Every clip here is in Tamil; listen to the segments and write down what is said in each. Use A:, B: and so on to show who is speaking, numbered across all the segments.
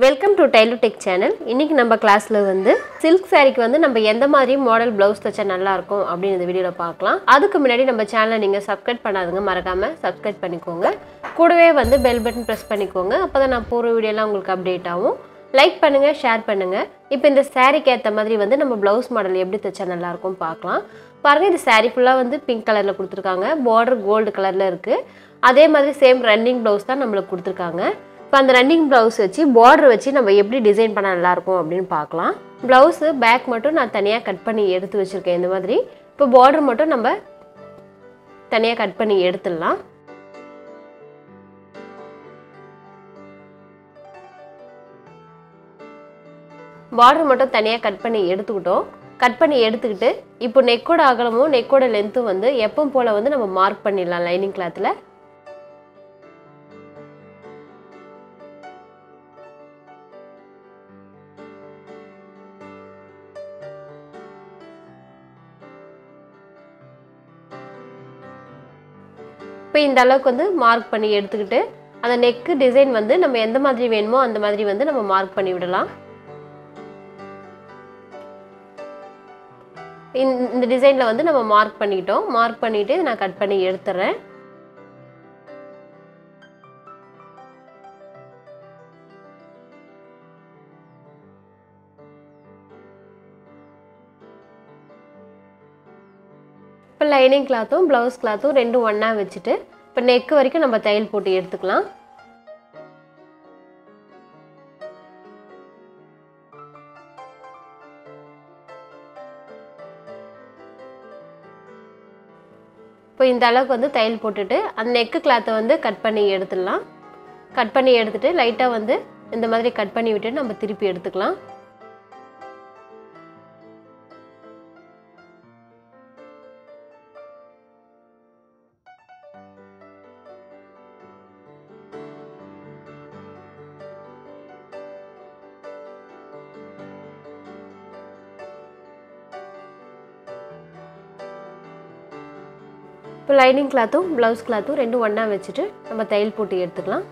A: வெல்கம் டு டைலு டெக் சேனல் இன்றைக்கி நம்ம கிளாஸில் வந்து சில்க் சாரீக்கு வந்து நம்ம எந்த மாதிரி மாடல் ப்ளவுஸ் தைச்சா நல்லா இருக்கும் அப்படின்னு இந்த வீடியோவில் பார்க்கலாம் அதுக்கு முன்னாடி நம்ம சேனலை நீங்கள் சப்ஸ்கிரைப் பண்ணாதுங்க மறக்காமல் சப்ஸ்கிரைப் பண்ணிக்கோங்க கூடவே வந்து பெல் பட்டன் ப்ரெஸ் பண்ணிக்கோங்க அப்போ தான் நான் போகிற வீடியோலாம் உங்களுக்கு அப்டேட் ஆகும் லைக் பண்ணுங்கள் ஷேர் பண்ணுங்கள் இப்போ இந்த சாரீக்கு ஏற்ற மாதிரி வந்து நம்ம ப்ளவுஸ் மாடல் எப்படி தைச்சா நல்லாயிருக்கும் பார்க்கலாம் பாருங்கள் இந்த சாரீ ஃபுல்லாக வந்து பிங்க் கலரில் கொடுத்துருக்காங்க பார்டர் கோல்டு கலரில் இருக்குது அதே மாதிரி சேம் ரன்னிங் ப்ளவுஸ் தான் நம்மளுக்கு கொடுத்துருக்காங்க இப்போ அந்த ரன்னிங் ப்ளவுஸ் வச்சு பார்டர் வச்சு நம்ம எப்படி டிசைன் பண்ண நல்லாயிருக்கும் அப்படின்னு பார்க்கலாம் ப்ளவுஸு பேக் மட்டும் நான் தனியாக கட் பண்ணி எடுத்து வச்சுருக்கேன் இந்த மாதிரி இப்போ பார்டர் மட்டும் நம்ம தனியாக கட் பண்ணி எடுத்துடலாம் பார்டர் மட்டும் தனியாக கட் பண்ணி எடுத்துக்கிட்டோம் கட் பண்ணி எடுத்துக்கிட்டு இப்போ நெக்கோட அகலமும் நெக்கோட லென்த்தும் வந்து எப்பவும் போல் வந்து நம்ம மார்க் பண்ணிடலாம் லைனிங் கிளாத்தில் இப்போ இந்த அளவுக்கு வந்து மார்க் பண்ணி எடுத்துக்கிட்டு அந்த நெக்கு டிசைன் வந்து நம்ம எந்த மாதிரி வேணுமோ அந்த மாதிரி வந்து நம்ம மார்க் பண்ணி விடலாம் இந்த இந்த டிசைனில் வந்து நம்ம மார்க் பண்ணிக்கிட்டோம் மார்க் பண்ணிவிட்டு நான் கட் பண்ணி எடுத்துட்றேன் இப்போ லைனிங் கிளாத்தும் ப்ளவுஸ் கிளாத்தும் ரெண்டும் ஒன்றா வச்சுட்டு இப்போ நெக்கு வரைக்கும் நம்ம தையல் போட்டு எடுத்துக்கலாம் இப்போ இந்த அளவுக்கு வந்து தையல் போட்டுட்டு அந்த நெக்கு கிளாத்தை வந்து கட் பண்ணி எடுத்துடலாம் கட் பண்ணி எடுத்துட்டு லைட்டாக வந்து இந்த மாதிரி கட் பண்ணி விட்டு நம்ம திருப்பி எடுத்துக்கலாம் இப்போ லைனிங் கிளாத்தும் ப்ளவுஸ் கிளாத்தும் ரெண்டும் ஒன்றா வச்சுட்டு நம்ம தையல் போட்டு எடுத்துக்கலாம்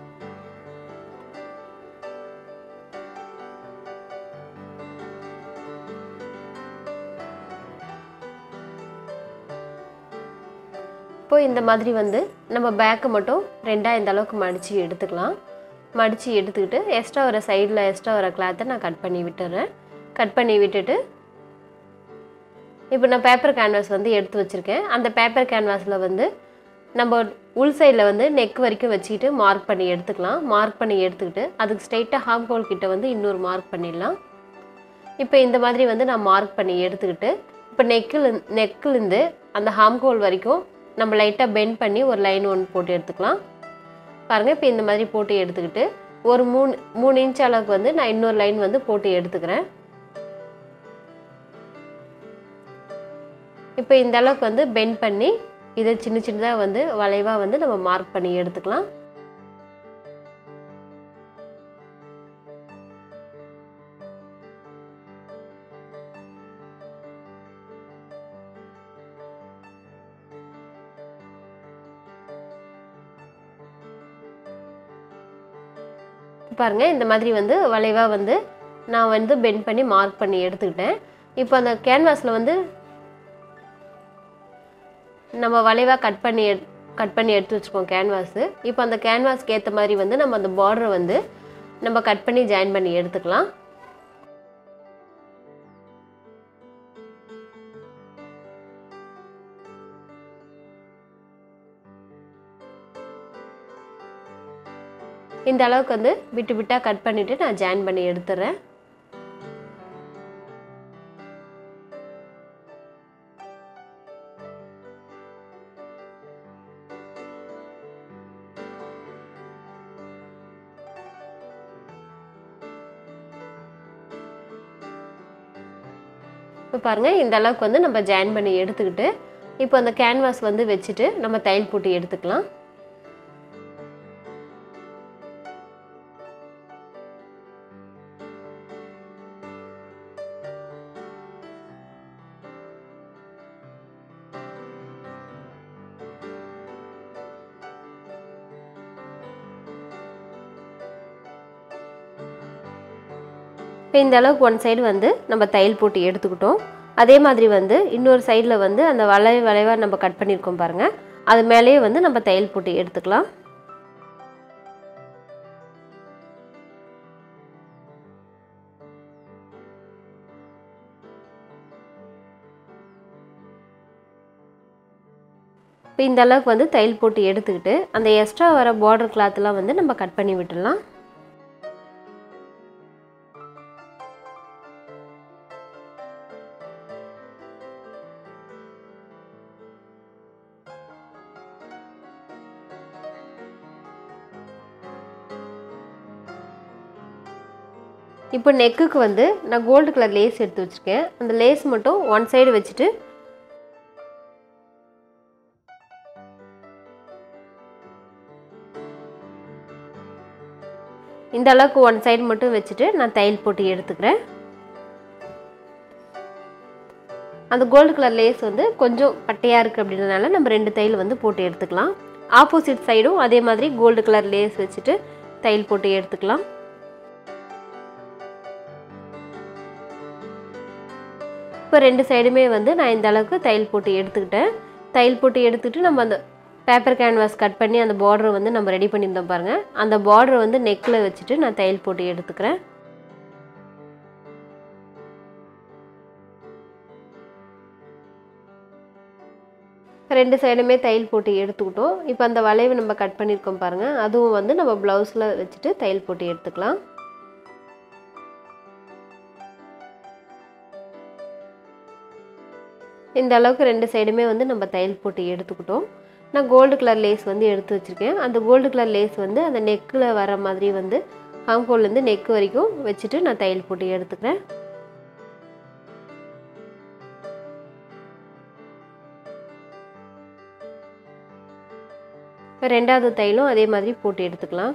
A: இப்போ இந்த மாதிரி வந்து நம்ம பேக்கை மட்டும் ரெண்டாக இந்த அளவுக்கு மடித்து எடுத்துக்கலாம் மடித்து எடுத்துக்கிட்டு எக்ஸ்ட்ரா வர சைடில் எக்ஸ்ட்ரா வர கிளாத்தை நான் கட் பண்ணி விட்டுறேன் கட் பண்ணி விட்டுட்டு இப்போ நான் பேப்பர் கேன்வாஸ் வந்து எடுத்து வச்சுருக்கேன் அந்த பேப்பர் கேன்வாஸில் வந்து நம்ம உள் சைடில் வந்து நெக் வரைக்கும் வச்சுக்கிட்டு மார்க் பண்ணி எடுத்துக்கலாம் மார்க் பண்ணி எடுத்துக்கிட்டு அதுக்கு ஸ்ட்ரைட்டாக ஹாம் ஹோல் கிட்ட வந்து இன்னொரு மார்க் பண்ணிடலாம் இப்போ இந்த மாதிரி வந்து நான் மார்க் பண்ணி எடுத்துக்கிட்டு இப்போ நெக்கில் நெக்கிலேருந்து அந்த ஹாம் ஹோல் வரைக்கும் நம்ம லைட்டாக பெண்ட் பண்ணி ஒரு லைன் ஒன்று போட்டு எடுத்துக்கலாம் பாருங்கள் இப்போ இந்த மாதிரி போட்டு எடுத்துக்கிட்டு ஒரு மூணு மூணு இன்ச் அளவுக்கு வந்து நான் இன்னொரு லைன் வந்து போட்டு எடுத்துக்கிறேன் இப்போ இந்த அளவுக்கு வந்து பெண்ட் பண்ணி இதை சின்ன சின்னதாக வந்து வளைவாக வந்து நம்ம மார்க் பண்ணி எடுத்துக்கலாம் பாருங்கள் இந்த மாதிரி வந்து வளைவாக வந்து நான் வந்து பெண்ட் பண்ணி மார்க் பண்ணி எடுத்துக்கிட்டேன் இப்போ அந்த கேன்வாஸில் வந்து நம்ம வளைவாக கட் பண்ணி எட் கட் பண்ணி எடுத்து வச்சுக்கோம் கேன்வாஸு இப்போ அந்த கேன்வாஸ்க்கு ஏற்ற மாதிரி வந்து நம்ம அந்த பார்டரை வந்து நம்ம கட் பண்ணி ஜாயின் பண்ணி எடுத்துக்கலாம் இந்த அளவுக்கு வந்து விட்டு விட்டாக கட் பண்ணிவிட்டு நான் ஜாயின் பண்ணி எடுத்துடுறேன் இப்போ பாருங்கள் இந்த அளவுக்கு வந்து நம்ம ஜாயின் பண்ணி எடுத்துக்கிட்டு இப்போ அந்த கேன்வாஸ் வந்து வச்சுட்டு நம்ம தையல் போட்டு எடுத்துக்கலாம் இப்போ இந்த அளவுக்கு ஒன் சைடு வந்து நம்ம தையல் போட்டு எடுத்துக்கிட்டோம் அதே மாதிரி வந்து இன்னொரு சைடில் வந்து அந்த வளை வளைவாக நம்ம கட் பண்ணியிருக்கோம் பாருங்கள் அது மேலேயே வந்து நம்ம தையல் போட்டு எடுத்துக்கலாம் இப்போ இந்த அளவுக்கு வந்து தையல் போட்டு எடுத்துக்கிட்டு அந்த எக்ஸ்ட்ரா வர பார்டர் கிளாத்லாம் வந்து நம்ம கட் பண்ணி விட்டுடலாம் இப்போ நெக்குக்கு வந்து நான் கோல்டு கலர் லேஸ் எடுத்து வச்சுருக்கேன் அந்த லேஸ் மட்டும் ஒன் சைடு வச்சுட்டு இந்த அளவுக்கு ஒன் சைடு மட்டும் வச்சுட்டு நான் தையல் போட்டு எடுத்துக்கிறேன் அந்த கோல்டு கலர் லேஸ் வந்து கொஞ்சம் பட்டையாக இருக்குது அப்படின்றதுனால நம்ம ரெண்டு தையல் வந்து போட்டு எடுத்துக்கலாம் ஆப்போசிட் சைடும் அதே மாதிரி கோல்டு கலர் லேஸ் வச்சுட்டு தையல் போட்டு எடுத்துக்கலாம் இப்போ ரெண்டு சைடுமே வந்து நான் இந்த அளவுக்கு தையல் போட்டு எடுத்துக்கிட்டேன் தையல் போட்டு எடுத்துக்கிட்டு நம்ம அந்த பேப்பர் கேன்வாஸ் கட் பண்ணி அந்த பார்டரை வந்து நம்ம ரெடி பண்ணியிருந்தோம் பாருங்கள் அந்த பார்டரை வந்து நெக்கில் வச்சுட்டு நான் தையல் போட்டு எடுத்துக்கிறேன் ரெண்டு சைடுமே தையல் போட்டு எடுத்துக்கிட்டோம் இப்போ அந்த வளைவு நம்ம கட் பண்ணியிருக்கோம் பாருங்கள் அதுவும் வந்து நம்ம ப்ளவுஸில் வச்சுட்டு தையல் போட்டு எடுத்துக்கலாம் இந்த அளவுக்கு ரெண்டு சைடுமே வந்து நம்ம தையல் போட்டு எடுத்துக்கிட்டோம் நான் கோல்டு கலர் லேஸ் வந்து எடுத்து வச்சுருக்கேன் அந்த கோல்டு கலர் லேஸ் வந்து அந்த நெக்கில் வர மாதிரி வந்து ஹாம்கோல்லேருந்து நெக் வரைக்கும் வச்சுட்டு நான் தையல் போட்டு எடுத்துக்கிறேன் இப்போ ரெண்டாவது தையலும் அதே மாதிரி போட்டு எடுத்துக்கலாம்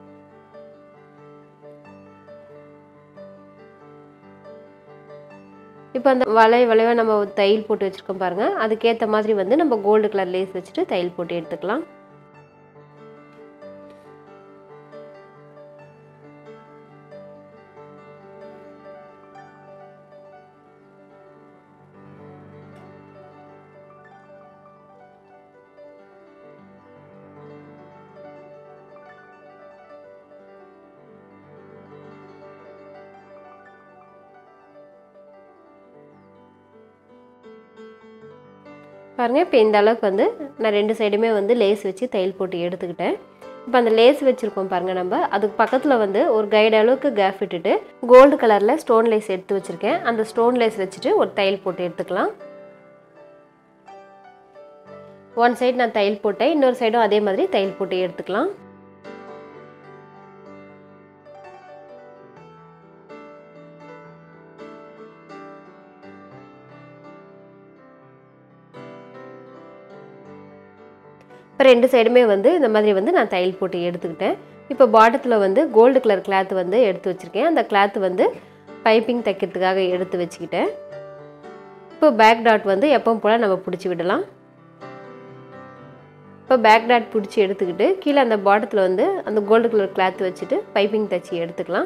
A: இப்போ அந்த வளை வளைவாக நம்ம தையல் போட்டு வச்சுருக்கோம் பாருங்கள் அதுக்கேற்ற மாதிரி வந்து நம்ம கோல்டு கலர் லேஸ் வச்சுட்டு தையல் போட்டு எடுத்துக்கலாம் பாருங்கள் இப்போ இந்த அளவுக்கு வந்து நான் ரெண்டு சைடுமே வந்து லேஸ் வச்சு தையல் போட்டு எடுத்துக்கிட்டேன் இப்போ அந்த லேஸ் வச்சுருக்கோம் பாருங்கள் நம்ம அதுக்கு பக்கத்தில் வந்து ஒரு கைடு அளவுக்கு கேப் விட்டுட்டு கோல்டு கலரில் ஸ்டோன் லேஸ் எடுத்து வச்சுருக்கேன் அந்த ஸ்டோன் லேஸ் வச்சுட்டு ஒரு தையல் போட்டு எடுத்துக்கலாம் ஒன் சைடு நான் தையல் போட்டேன் இன்னொரு சைடும் அதே மாதிரி தையல் போட்டு எடுத்துக்கலாம் இப்போ ரெண்டு சைடுமே வந்து இந்த மாதிரி வந்து நான் தையல் போட்டு எடுத்துக்கிட்டேன் இப்போ பாட்டத்தில் வந்து கோல்டு கலர் கிளாத் வந்து எடுத்து வச்சுருக்கேன் அந்த கிளாத் வந்து பைப்பிங் தைக்கிறதுக்காக எடுத்து வச்சுக்கிட்டேன் இப்போ பேக் டாட் வந்து எப்பவும் போல் நம்ம பிடிச்சி விடலாம் இப்போ பேக் டாட் பிடிச்சி எடுத்துக்கிட்டு கீழே அந்த பாட்டத்தில் வந்து அந்த கோல்டு கலர் கிளாத் வச்சுட்டு பைப்பிங் தைச்சி எடுத்துக்கலாம்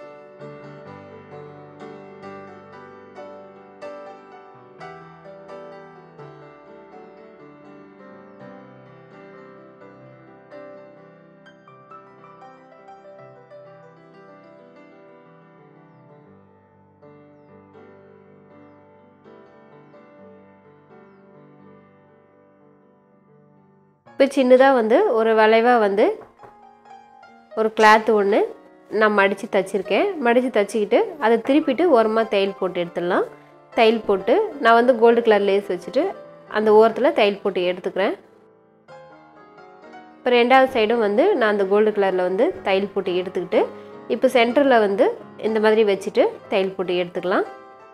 A: இப்போ சின்னதாக வந்து ஒரு வளைவாக வந்து ஒரு கிளாத்து ஒன்று நான் மடித்து தைச்சிருக்கேன் மடித்து தைச்சிக்கிட்டு அதை திருப்பிட்டு ஓரமாக தையல் போட்டு எடுத்துடலாம் தையல் போட்டு நான் வந்து கோல்டு கலர் லேஸ் வச்சுட்டு அந்த ஓரத்தில் தையல் போட்டு எடுத்துக்கிறேன் இப்போ ரெண்டாவது சைடும் வந்து நான் அந்த கோல்டு கலரில் வந்து தையல் போட்டு எடுத்துக்கிட்டு இப்போ சென்டரில் வந்து இந்த மாதிரி வச்சுட்டு தையல் போட்டு எடுத்துக்கலாம்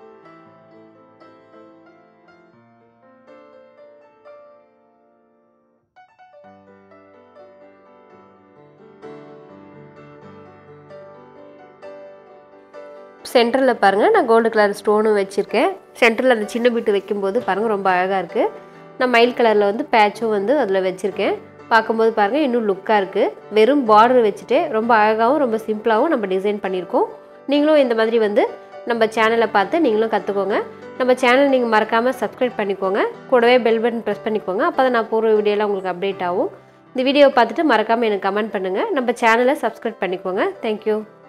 A: சென்டரில் பாருங்கள் நான் கோல்டு கலர் ஸ்டோனும் வச்சுருக்கேன் சென்டரில் அந்த சின்ன பிட்டு வைக்கும்போது பாருங்கள் ரொம்ப அழகாக இருக்குது நான் மயில் கலரில் வந்து பேட்சும் வந்து அதில் வச்சுருக்கேன் பார்க்கும்போது பாருங்கள் இன்னும் லுக்காக இருக்குது வெறும் பார்டர் வச்சுட்டு ரொம்ப அழகாகவும் ரொம்ப சிம்பிளாகவும் நம்ம டிசைன் பண்ணியிருக்கோம் நீங்களும் இந்த மாதிரி வந்து நம்ம சேனலை பார்த்து நீங்களும் கற்றுக்கோங்க நம்ம சேனல் நீங்கள் மறக்காமல் சப்ஸ்கிரைப் பண்ணிக்கோங்க கூடவே பெல் பட்டன் ப்ரெஸ் பண்ணிக்கோங்க அப்போ தான் நான் போகிற வீடியோலாம் உங்களுக்கு அப்டேட் ஆகும் இந்த வீடியோவை பார்த்துட்டு மறக்காமல் எனக்கு கமெண்ட் பண்ணுங்கள் நம்ம சேனலை சப்ஸ்கிரைப் பண்ணிக்கோங்க தேங்க்யூ